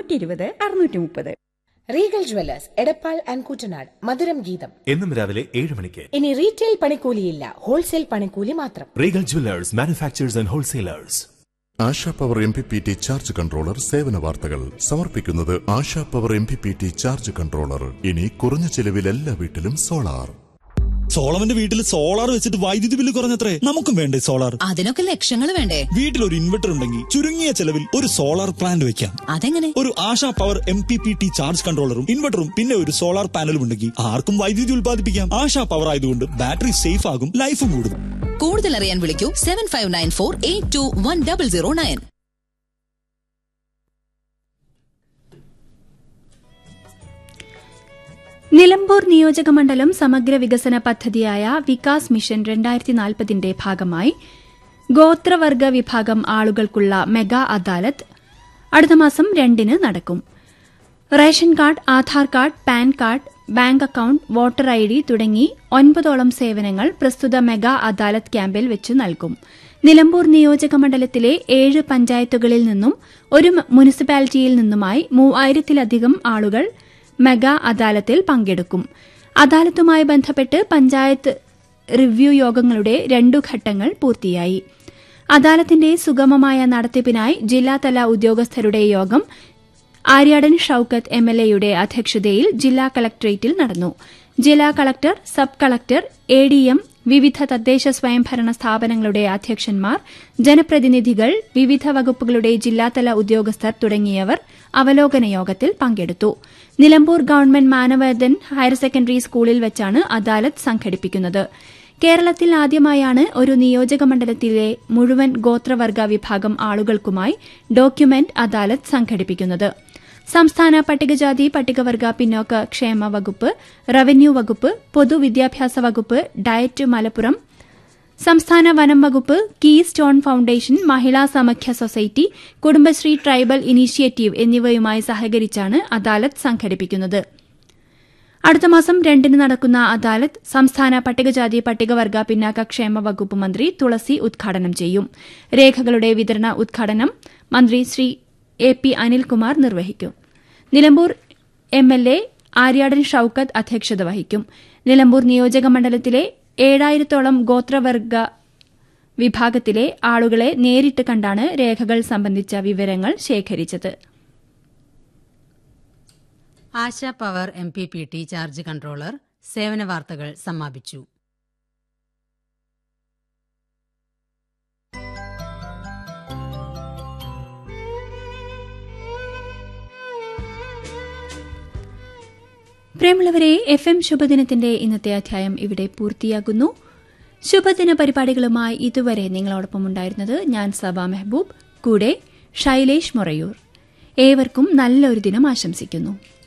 അറുന്നൂറ്റി ഇരുപത് അറുന്നൂറ്റി മുപ്പത് Regal jewellers Edappal and Kuttanad മധുരം ഗീതം എന്നും രാവിലെ ഏഴ് മണിക്ക് ഇനി റീറ്റെയിൽ പണിക്കൂലിയില്ല ഹോൾസെയിൽ പണിക്കൂലി മാത്രം Regal jewellers manufacturers and wholesalers Asha power M P P T charge controller സേവന വാർത്തകൾ സമർപ്പിക്കുന്നത് Asha power M P P T charge controller ഇനി കുറഞ്ഞ ചെലവിൽ എല്ലാ വീട്ടിലും സോളാർ സോളവന്റെ വീട്ടിൽ സോളാർ വെച്ചിട്ട് വൈദ്യുതി ബില്ല് കുറഞ്ഞത്രേ നമുക്കും വേണ്ടേ സോളാർ അതിനൊക്കെ ലക്ഷങ്ങൾ വേണ്ടേ വീട്ടിൽ ഒരു ഇൻവെർട്ടർ ഉണ്ടെങ്കിൽ ചുരുങ്ങിയ ചെലവിൽ ഒരു സോളാർ പ്ലാന്റ് വെക്കാം അതെങ്ങനെ ഒരു Asha power M P P T charge കൺട്രോളറും ഇൻവെർട്ടറും പിന്നെ ഒരു സോളാർ പാനലും ഉണ്ടെങ്കിൽ ആർക്കും വൈദ്യുതി ഉൽപ്പാദിപ്പിക്കാം ആശാ പവർ ആയതുകൊണ്ട് ബാറ്ററി സേഫ് ആകും ലൈഫും കൂടും കൂടുതൽ അറിയാൻ വിളിക്കൂ seven five nine four eight two one double zero nine Nilambur നിയോജകമണ്ഡലം സമഗ്ര വികസന പദ്ധതിയായ വികാസ് മിഷൻ രണ്ടായിരത്തി നാൽപ്പതിന്റെ ഭാഗമായി ഗോത്രവർഗ വിഭാഗം ആളുകൾക്കുള്ള മെഗാ അദാലത്ത് അടുത്ത മാസം രണ്ടിന് നടക്കും ration card Aadhaar card PAN card bank account voter I D തുടങ്ങി ഒൻപതോളം സേവനങ്ങൾ പ്രസ്തുത മെഗാ അദാലത്ത് ക്യാമ്പിൽ വെച്ച് നൽകും നിലമ്പൂർ നിയോജകമണ്ഡലത്തിലെ ഏഴ് പഞ്ചായത്തുകളിൽ നിന്നും ഒരു മുനിസിപ്പാലിറ്റിയിൽ നിന്നുമായി മൂവായിരത്തിലധികം ആളുകൾ മെഗാ അദാലത്തിൽ പങ്കെടുക്കും അദാലത്തുമായി ബന്ധപ്പെട്ട് പഞ്ചായത്ത് റിവ്യൂ യോഗങ്ങളുടെ രണ്ടു ഘട്ടങ്ങൾ പൂർത്തിയായി അദാലത്തിന്റെ സുഗമമായ നടത്തിപ്പിനായി ജില്ലാതല ഉദ്യോഗസ്ഥരുടെ യോഗം ആര്യാടൻ ഷൌക്കത്ത് എം എൽ എയുടെ അധ്യക്ഷതയിൽ ജില്ലാ കളക്ടറേറ്റിൽ നടന്നു ജില്ലാ collector sub collector A D M വിവിധ തദ്ദേശ സ്വയംഭരണ സ്ഥാപനങ്ങളുടെ അധ്യക്ഷന്മാർ ജനപ്രതിനിധികൾ വിവിധ വകുപ്പുകളുടെ ജില്ലാതല ഉദ്യോഗസ്ഥർ തുടങ്ങിയവർ അവലോകന യോഗത്തിൽ പങ്കെടുത്തു Nilambur government Manavedan higher secondary സ്കൂളിൽ വെച്ചാണ് അദാലത്ത് സംഘടിപ്പിക്കുന്നത് കേരളത്തിൽ ആദ്യമായാണ് ഒരു നിയോജക മണ്ഡലത്തിലെ മുഴുവൻ ഗോത്രവർഗ വിഭാഗം ആളുകൾക്കുമായി ഡോക്യുമെന്റ് അദാലത്ത് സംഘടിപ്പിക്കുന്നത് സംസ്ഥാന പട്ടികജാതി പട്ടികവർഗ പിന്നോക്ക ക്ഷേമ വകുപ്പ് റവന്യൂ വകുപ്പ് പൊതുവിദ്യാഭ്യാസ വകുപ്പ് ഡയറ്റ് മലപ്പുറം സംസ്ഥാന വനം വകുപ്പ് keystone foundation Mahila Samakhya society Kudumbashree tribal initiative എന്നിവയുമായി സഹകരിച്ചാണ് അദാലത്ത് സംഘടിപ്പിക്കുന്നത് അടുത്ത മാസം രണ്ടിന് നടക്കുന്ന അദാലത്ത് സംസ്ഥാന പട്ടികജാതി പട്ടികവർഗ പിന്നാക്ക ക്ഷേമ വകുപ്പ് മന്ത്രി തുളസി ഉദ്ഘാടനം ചെയ്യും രേഖകളുടെ വിതരണ ഉദ്ഘാടനം മന്ത്രി ശ്രീ എ പി അനിൽകുമാർ നിർവഹിക്കും Nilambur M L A Aryadan Shoukath അധ്യക്ഷത വഹിക്കും നിലമ്പൂർ നിയോജക മണ്ഡലത്തിലെ ഏഴായിരത്തോളം ഗോത്രവർഗ വിഭാഗത്തിലെ ആളുകളെ നേരിട്ട് കണ്ടാണ് രേഖകൾ സംബന്ധിച്ച വിവരങ്ങൾ ശേഖരിച്ചത് Asha power M P P T charge controller സേവന വാർത്തകൾ സമാപിച്ചു പ്രിയമുള്ളവരെ എഫ് എം ശുഭദിനത്തിന്റെ ഇന്നത്തെ അധ്യായം ഇവിടെ പൂർത്തിയാകുന്നു ശുഭദിന പരിപാടികളുമായി ഇതുവരെ നിങ്ങളോടൊപ്പം ഉണ്ടായിരുന്നത് ഞാൻ സബ മെഹബൂബ് കൂടെ ഷൈലേഷ് മൊറയൂർ ഏവർക്കും നല്ലൊരു ദിനം ആശംസിക്കുന്നു